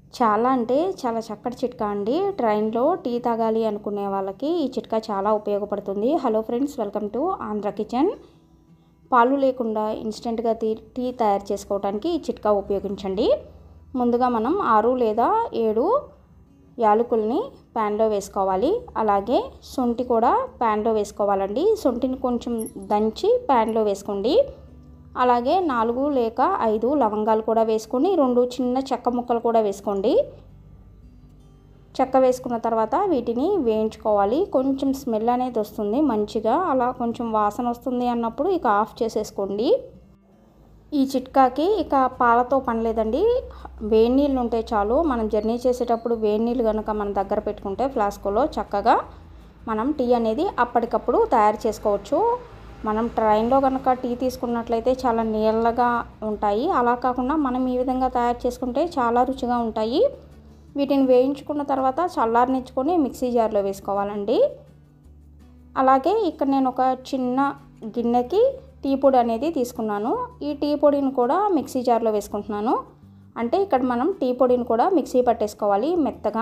చాలా అంటే చాలా చక్కటి చిట్కా అండి ట్రైన్లో టీ తాగాలి అనుకునే వాళ్ళకి ఈ చిట్కా చాలా ఉపయోగపడుతుంది hello friends welcome to Andhra kitchen పాలు లేకుండా ఇన్స్టెంట్గా టీ టీ తయారు చేసుకోవడానికి ఈ చిట్కా ఉపయోగించండి ముందుగా మనం ఆరు లేదా ఏడు యాలకుల్ని ప్యాన్లో వేసుకోవాలి అలాగే శొంఠి కూడా ప్యాన్లో వేసుకోవాలండి శొంఠిని కొంచెం దంచి ప్యాన్లో వేసుకోండి అలాగే నాలుగు లేక ఐదు లవంగాలు కూడా వేసుకొని రెండు చిన్న చెక్క ముక్కలు కూడా వేసుకోండి చెక్క వేసుకున్న తర్వాత వీటిని వేయించుకోవాలి కొంచెం స్మెల్ అనేది వస్తుంది మంచిగా అలా కొంచెం వాసన వస్తుంది అన్నప్పుడు ఇక ఆఫ్ చేసేసుకోండి ఈ చిట్కాకి ఇక పాలతో పని లేదండి వేడి నీళ్ళు ఉంటే చాలు మనం జర్నీ చేసేటప్పుడు వేడి నీళ్ళు కనుక మన దగ్గర పెట్టుకుంటే ఫ్లాస్కోలో చక్కగా మనం టీ అనేది అప్పటికప్పుడు తయారు చేసుకోవచ్చు మనం ట్రైన్లో కనుక టీ తీసుకున్నట్లయితే చాలా నీళ్ళగా ఉంటాయి అలా కాకుండా మనం ఈ విధంగా తయారు చేసుకుంటే చాలా రుచిగా ఉంటాయి వీటిని వేయించుకున్న తర్వాత చల్లారనిచ్చుకొని మిక్సీ జార్లో వేసుకోవాలండి అలాగే ఇక్కడ నేను ఒక చిన్న గిన్నెకి టీ పొడి అనేది తీసుకున్నాను ఈ టీ పొడిని కూడా మిక్సీ జార్లో వేసుకుంటున్నాను అంటే ఇక్కడ మనం టీ పొడిని కూడా మిక్సీ పట్టేసుకోవాలి మెత్తగా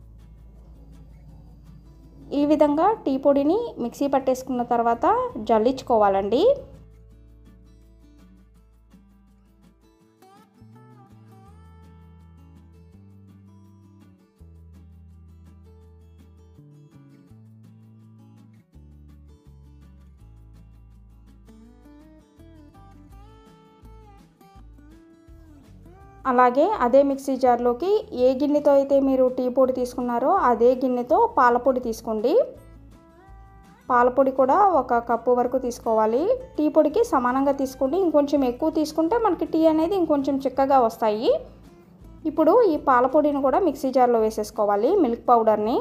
ఈ విధంగా టీ పొడిని మిక్సీ పట్టేసుకున్న తర్వాత జల్లించుకోవాలండి అలాగే అదే మిక్సీ జార్లోకి ఏ గిన్నెతో అయితే మీరు టీ పొడి తీసుకున్నారో అదే గిన్నెతో పాలపొడి తీసుకోండి పాలపొడి కూడా ఒక కప్పు వరకు తీసుకోవాలి టీ పొడికి సమానంగా తీసుకోండి ఇంకొంచెం ఎక్కువ తీసుకుంటే మనకి టీ అనేది ఇంకొంచెం చిక్కగా వస్తాయి ఇప్పుడు ఈ పాలపొడిని కూడా మిక్సీ జార్లో వేసేసుకోవాలి మిల్క్ పౌడర్ని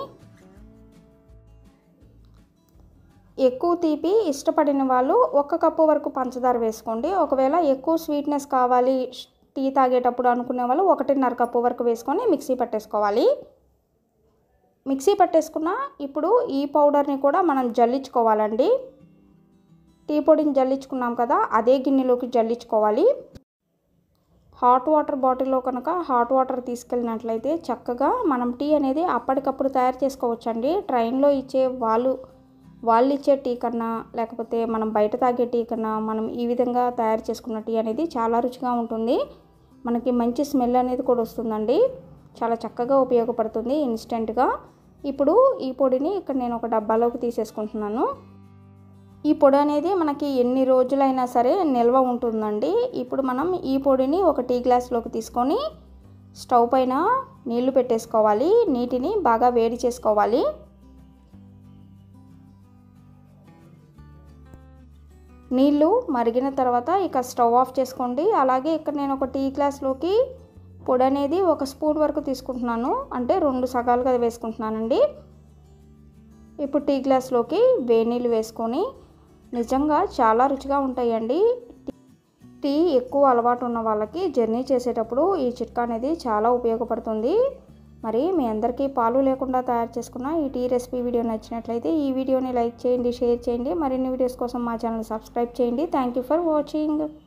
ఎక్కువ తీపి ఇష్టపడిన వాళ్ళు ఒక కప్పు వరకు పంచదార వేసుకోండి ఒకవేళ ఎక్కువ స్వీట్నెస్ కావాలి టీ తాగేటప్పుడు అనుకునే వాళ్ళు ఒకటిన్నర కప్పు వరకు వేసుకొని మిక్సీ పట్టేసుకోవాలి మిక్సీ పట్టేసుకున్న ఇప్పుడు ఈ పౌడర్ని కూడా మనం జల్లించుకోవాలండి టీ పొడిని జల్లించుకున్నాం కదా అదే గిన్నెలోకి జల్లించుకోవాలి హాట్ వాటర్ బాటిల్లో కనుక హాట్ వాటర్ తీసుకెళ్ళినట్లయితే చక్కగా మనం టీ అనేది అప్పటికప్పుడు తయారు చేసుకోవచ్చండి ట్రైన్లో ఇచ్చే వాళ్ళు వాళ్ళు ఇచ్చే టీ కన్నా లేకపోతే మనం బయట తాగే టీ కన్నా మనం ఈ విధంగా తయారు చేసుకున్న టీ అనేది చాలా రుచిగా ఉంటుంది మనకి మంచి స్మెల్ అనేది కూడా వస్తుందండి చాలా చక్కగా ఉపయోగపడుతుంది ఇన్స్టెంట్గా ఇప్పుడు ఈ పొడిని ఇక్కడ నేను ఒక డబ్బాలోకి తీసేసుకుంటున్నాను ఈ పొడి అనేది మనకి ఎన్ని రోజులైనా సరే నిల్వ ఉంటుందండి ఇప్పుడు మనం ఈ పొడిని ఒక టీ గ్లాస్లోకి తీసుకొని స్టవ్ పైన నీళ్లు పెట్టేసుకోవాలి నీటిని బాగా వేడి చేసుకోవాలి నీళ్ళు మరిగిన తర్వాత ఇక స్టవ్ ఆఫ్ చేసుకోండి అలాగే ఇక్కడ నేను ఒక టీ గ్లాస్లోకి పొడి అనేది ఒక స్పూన్ వరకు తీసుకుంటున్నాను అంటే రెండు సగాలుగా వేసుకుంటున్నానండి ఇప్పుడు టీ గ్లాస్లోకి వేడి నీళ్ళు వేసుకొని నిజంగా చాలా రుచిగా ఉంటాయండి టీ ఎక్కువ అలవాటు ఉన్న వాళ్ళకి జర్నీ చేసేటప్పుడు ఈ చిట్కా అనేది చాలా ఉపయోగపడుతుంది మరి మీ అందరికీ పాలు లేకుండా తయారు చేసుకున్న ఈ టీ రెసిపీ వీడియో నచ్చినట్లయితే ఈ వీడియోని లైక్ చేయండి షేర్ చేయండి మరిన్ని వీడియోస్ కోసం మా ఛానల్ సబ్స్క్రైబ్ చేయండి థ్యాంక్ యూ ఫర్ వాచింగ్